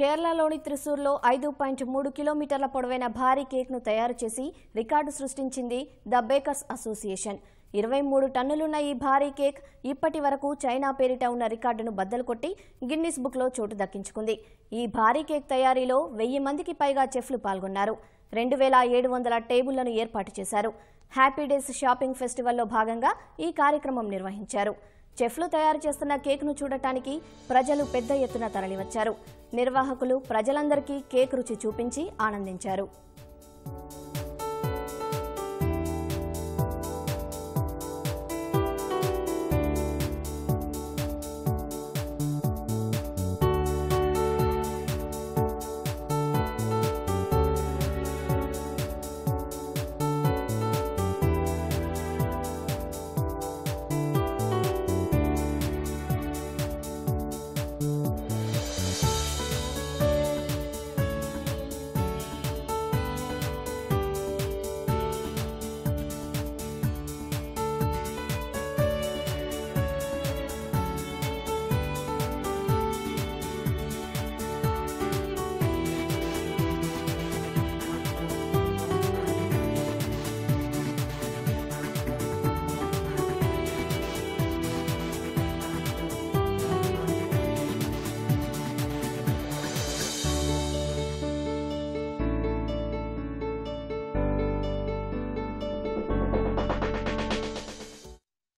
కేరళలోని త్రిశూర్లో ఐదు పాయింట్ మూడు కిలోమీటర్ల పొడవైన భారీ కేక్ను తయారు చేసి రికార్డు సృష్టించింది ద బేకర్స్ అసోసియేషన్ ఇరవై మూడు టన్నులున్న ఈ భారీ కేక్ ఇప్పటి వరకు చైనా పేరిట ఉన్న రికార్డును బద్దలు కొట్టి గిన్నిస్ బుక్లో చోటు దక్కించుకుంది ఈ భారీ కేక్ తయారీలో వెయ్యి మందికి పైగా చెఫ్లు పాల్గొన్నారు రెండు వేల ఏడు వందల టేబుళ్లను ఏర్పాటు చేశారు హ్యాపీ డేస్ షాపింగ్ ఫెస్టివల్లో భాగంగా ఈ కార్యక్రమం నిర్వహించారు చెఫ్లు తయారు చేస్తున్న కేక్ను చూడటానికి ప్రజలు పెద్ద ఎత్తున తరలివచ్చారు నిర్వాహకులు ప్రజలందరికీ కేక్ రుచి చూపించి ఆనందించారు